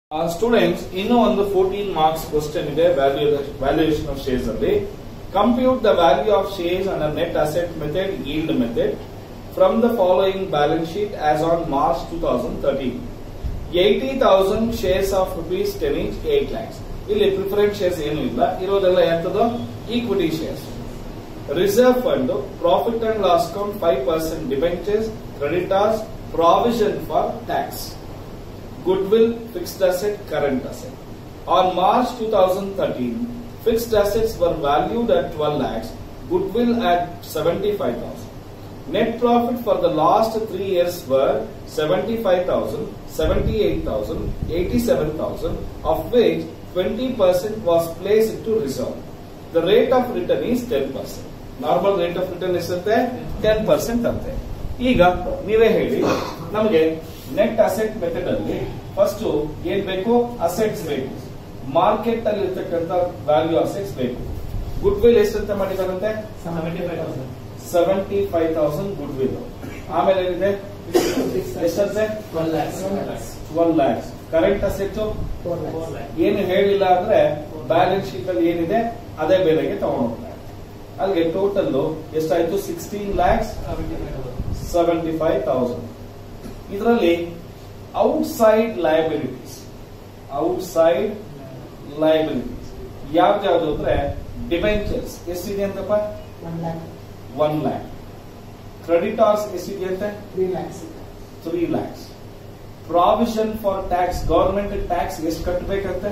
Students ಇನ್ನೂ ಒಂದು fourteen marks question ಇದೆ ವ್ಯಾಲ್ಯೂಯೇಷನ್ ಆಫ್ ಶೇರ್ಸ್ ಅಲ್ಲಿ compute the value of shares and net asset method yield method from the following balance sheet as on March two thousand thirteen eighty thousand shares of rupees ten each eight lakhs ಇಲ್ಲಿ preference shares ಏನು ಇಲ್ಲ ಇರೋದೆಲ್ಲ ಎಂತದ್ದು equity shares reserve fund profit and loss account five percent debentures creditors provision for tax goodwill, fixed asset, current asset. On March 2013, fixed assets were valued at 12 lakhs, goodwill at 75,000. Net profit for the last three years were 75,000, 78,000, 87,000, of which 20% was placed into reserve. The rate of return is 10%. Normal rate of return ಎಷ್ಟಂತೆ ten percent ಅಂತೆ ಈಗ ನೀವೇ ಹೇಳಿ ನಮಗೆ net asset method ಅಲ್ಲಿ first ಏನ್ ಬೇಕು assets ಬೇಕು ಮಾರ್ಕೆಟ್ ಅಲ್ಲಿ ಇರ್ತಕ್ಕಂಥ ವ್ಯಾಲ್ಯೂ ಅಸೆಟ್ಸ್ ಬೇಕು ಗುಡ್ ವಿಲ್ ಎಷ್ಟಂತ ಮಾಡಿದಾರಂತೆ seventy five thousand goodwill ಆಮೇಲೆ ಏನಿದೆ ಎಷ್ಟಂತೆ ಒನ್ ಲ್ಯಾಕ್ಸ್ ಕರೆಂಟ್ ಅಸೆಟ್ ಏನು ಹೇಳಿಲ್ಲ ಅಂದ್ರೆ ಬ್ಯಾಲೆನ್ಸ್ ಶೀಟ್ ಅಲ್ಲಿ ಏನಿದೆ ಅದೇ ಬೆಲೆಗೆ ತಗೊಂಡು ಹೋಗ್ತಾರೆ ಅಲ್ಲಿಗೆ ಟೋಟಲ್ ಎಷ್ಟಾಯ್ತು sixteen lakhs seventy five thousand ಇದರಲ್ಲಿ ಔಟ್ಸೈಡ್ ಲಯಬಿಲಿಟೀಸ್ ಔಟ್ಸೈಡ್ ಲಯಬಿಲಿಟೀಸ್ ಯಾವ್ದು ಅಂದ್ರೆ ಡಿಬೆಂಚರ್ಸ್ ಎಷ್ಟಿದೆ ಅಂತಪ್ಪ ಒನ್ ಲ್ಯಾಕ್ ಕ್ರೆಡಿಟಾರ್ಸ್ ಎಷ್ಟಿದೆ ಅಂತ three lakhs provision for tax government tax ಎಷ್ಟು ಕಟ್ಟಬೇಕಂತೆ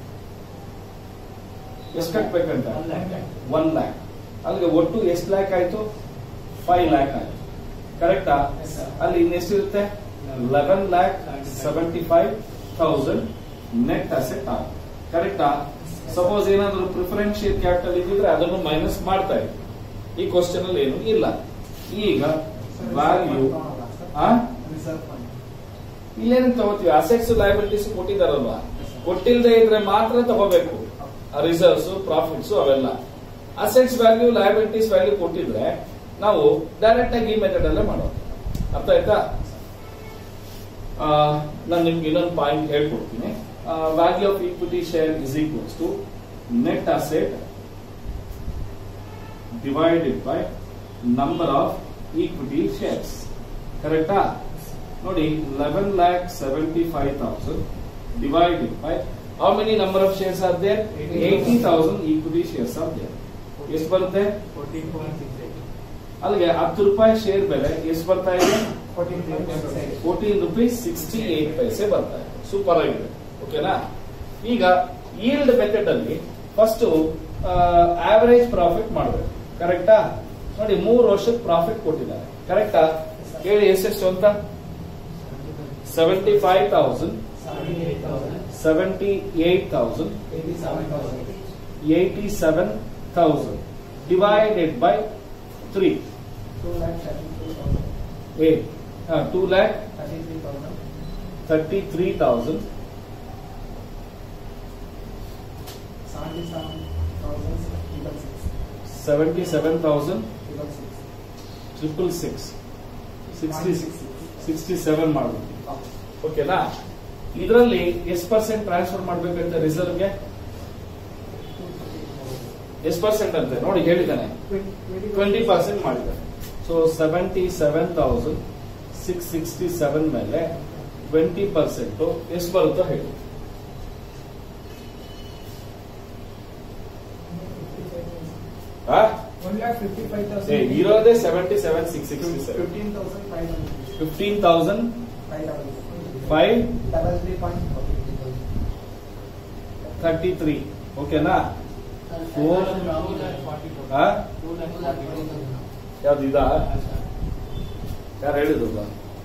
ಎಷ್ಟು ಕಟ್ಟಬೇಕಂತ ಒನ್ ಲ್ಯಾಕ್ ಅಲ್ಲಿಗೆ ಒಟ್ಟು ಎಷ್ಟು ಲ್ಯಾಕ್ ಆಯ್ತು ಫೈವ್ ಲ್ಯಾಕ್ ಆಯ್ತು ಕರೆಕ್ಟಾ ಅಲ್ಲಿ ಇನ್ನೆಷ್ಟಿರುತ್ತೆ eleven lakh seventy five thousand net asset ಆಗುತ್ತೆ ಕರೆಕ್ಟಾ ಸಪೋಸ್ ಏನಾದ್ರು ಪ್ರಿಫರೆನ್ಸ್ ಶೇರ್ ಕ್ಯಾಪಿಟಲ್ ಇದ್ದಿದ್ರೆ ಅದನ್ನು ಮೈನಸ್ ಮಾಡ್ತಾ ಇದ್ವಿ ಈ ಕ್ವಶನ್ ಅಲ್ಲಿ ಏನು ಇಲ್ಲ ಈಗ ವ್ಯಾಲ್ಯೂ ಇಲ್ಲೇನು ತಗೋತೀವಿ ಅಸೆಟ್ಸ್ ಲಯಬಿಲಿಟೀಸ್ ಕೊಟ್ಟಿದಾರಲ್ವಾ ಕೊಟ್ಟಿಲ್ಲದೆ ಇದ್ರೆ ಮಾತ್ರ ತಗೋಬೇಕು ರಿಸರ್ವ್ಸ್ ಪ್ರಾಫಿಟ್ಸ್ ಅವೆಲ್ಲ ಅಸೆಟ್ಸ್ ವ್ಯಾಲ್ಯೂ ಲಯಬಿಲಿಟೀಸ್ ವ್ಯಾಲ್ಯೂ ಕೊಟ್ಟಿದ್ರೆ ನಾವು ಡೈರೆಕ್ಟ್ ಆಗಿ ಈ ಮೆಥಡ್ ಅಲ್ಲೇ ಮಾಡೋದು ಅರ್ಥ ಆಯ್ತಾ ನಾನು ನಿಮ್ಗೆ ಇನ್ನೊಂದು ಪಾಯಿಂಟ್ ಹೇಳ್ಕೊಡ್ತೀನಿ value of equity share is equals to net asset divided by number of equity shares ಕರೆಕ್ಟಾ ನೋಡಿ eleven lakh seventy five thousand divided by how many number of shares are there eighty thousand equity shares are there ಎಷ್ಟು ಬರುತ್ತೆ ಅಲ್ಲಿಗೆ ಹತ್ತು ರೂಪಾಯಿ share ಬೆಲೆ ಎಷ್ಟು ಬರ್ತಾ ಇದೆ fourteen rupees sixty eight paise ಬರ್ತಾ ಇದೆ ಸೂಪರ್ ಆಗಿದೆ ಓಕೆನಾ ಈಗ ಈಲ್ಡ್ ಮೆಥಡ್ ಅಲ್ಲಿ ಫಸ್ಟ್ ಆವರೇಜ್ ಪ್ರಾಫಿಟ್ ಮಾಡಬೇಕು ಕರೆಕ್ಟಾ ನೋಡಿ ಮೂರು ವರ್ಷದ ಪ್ರಾಫಿಟ್ ಕೊಟ್ಟಿದ್ದಾರೆ ಕರೆಕ್ಟಾ ಹೇಳಿ ಎಷ್ಟೆಷ್ಟು ಅಂತ seventy five thousand seventy eight thousand eighty seven thousand divided by three eight two lakh thirty three thousand seventy seven thousand triple six sixty sixty seven ಮಾಡಬೇಕು ಓಕೆನಾ ಇದರಲ್ಲಿ ಎಷ್ಟು ಪರ್ಸೆಂಟ್ ಟ್ರಾನ್ಸ್ಫರ್ ಮಾಡ್ಬೇಕಂತ ರಿಸರ್ವ್ಗೆ ಎಷ್ಟು ಪರ್ಸೆಂಟ್ ಅಂತೆ ನೋಡಿ ಹೇಳಿದ್ದಾನೆ ಟ್ವೆಂಟಿ ಪರ್ಸೆಂಟ್ ಮಾಡಿದ್ದಾನೆ so seventy seven thousand six sixty seven ಮೇಲೆ ಟ್ವೆಂಟಿ ಪರ್ಸೆಂಟ್ ಎಷ್ಟು ಬರುತ್ತೋ ಹೇಳಿ ಇರೋದೇ seventy seven six sixty seven fifteen thousand five thirty three ಓಕೆನಾ ಫೋರ್ ಯಾವ್ದು ಇದಾ ಯಾರು ಹೇಳಿದ್ರು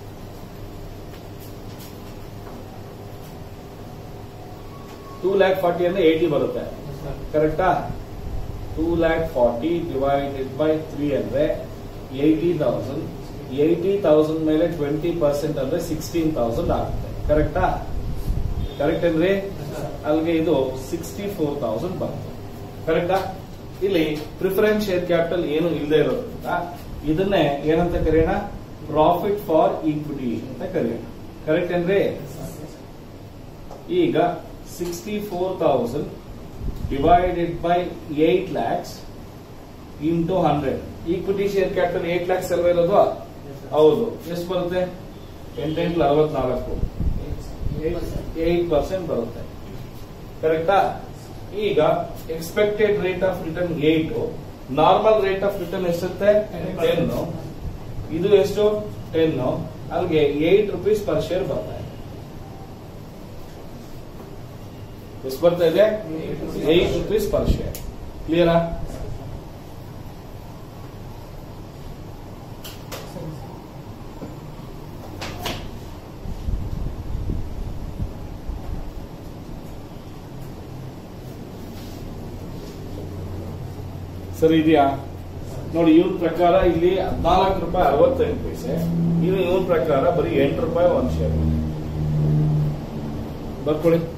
ಟೂ ಲ್ಯಾಕ್ ಫಾರ್ಟಿ ಅಂದ್ರೆ ಏಯ್ಟಿ ಬರುತ್ತೆ ಕರೆಕ್ಟಾ two lakh forty divided by three ಅಂದ್ರೆ ಏಯ್ಟಿ ತೌಸಂಡ್ ಏಯ್ಟಿ ತೌಸಂಡ್ ಮೇಲೆ ಟ್ವೆಂಟಿ ಪರ್ಸೆಂಟ್ ಅಂದ್ರೆ ಸಿಕ್ಸ್ಟೀನ್ ತೌಸಂಡ್ ಆಗುತ್ತೆ ಕರೆಕ್ಟಾ ಕರೆಕ್ಟ್ ಅಂದ್ರೆ ಅಲ್ಲಿಗೆ ಇದು ಸಿಕ್ಸ್ಟಿ ಫೋರ್ ತೌಸಂಡ್ ಬರುತ್ತೆ ಕರೆಕ್ಟಾ ಇಲ್ಲಿ ಪ್ರಿಫರೆನ್ಸ್ ಶೇರ್ ಕ್ಯಾಪಿಟಲ್ ಏನು ಇಲ್ಲದೆ ಇರೋದ್ರಿಂದ ಇದನ್ನೇ ಏನಂತ ಕರೆಯೋಣ ಪ್ರಾಫಿಟ್ ಫಾರ್ ಈಕ್ವಿಟಿ ಅಂತ ಕರೆಯೋಣ ಕರೆಕ್ಟ್ ಅಂದ್ರೆ ಈಗ sixty four thousand divided by eight lakhs into hundred equity share capital eight lakhs ಅಲ್ವಾ ಇರೋದು ಹೌದು ಎಷ್ಟು ಬರುತ್ತೆ ಎಂಟೆಂಟ್ಲ ಅರವತ್ನಾಲ್ಕು ಏಟ್ ಪರ್ಸೆಂಟ್ ಬರುತ್ತೆ ಕರೆಕ್ಟಾ ಈಗ expected rate of return at normal rate of return ಎಷ್ಟಿರುತ್ತೆ ಟೆನ್ ಇದು ಎಷ್ಟು ಟೆನ್ ಅಲ್ಲಿಗೆ ಏಟ್ ರುಪೀಸ್ ಪರ್ ಶೇರ್ ಬರ್ತಾ ಇದೆ ಎಷ್ಟು ಬರ್ತಾ ಇದೆ ಏಟ್ ರುಪೀಸ್ ಪರ್ ಶೇರ್ ಕ್ಲಿಯರಾ ಸರಿ ಇದೆಯಾ ನೋಡಿ ಇವನ್ ಪ್ರಕಾರ ಇಲ್ಲಿ ಹದಿನಾಲ್ಕು ರೂಪಾಯಿ ಅರವತ್ತೆಂಟು ಪೈಸೆ ಇನ್ನು ಇವನ್ ಪ್ರಕಾರ ಬರೀ ಎಂಟು ರೂಪಾಯಿ ಒಂದ್ ಶೇರ್ ಬರ್ಕೊಳ್ಳಿ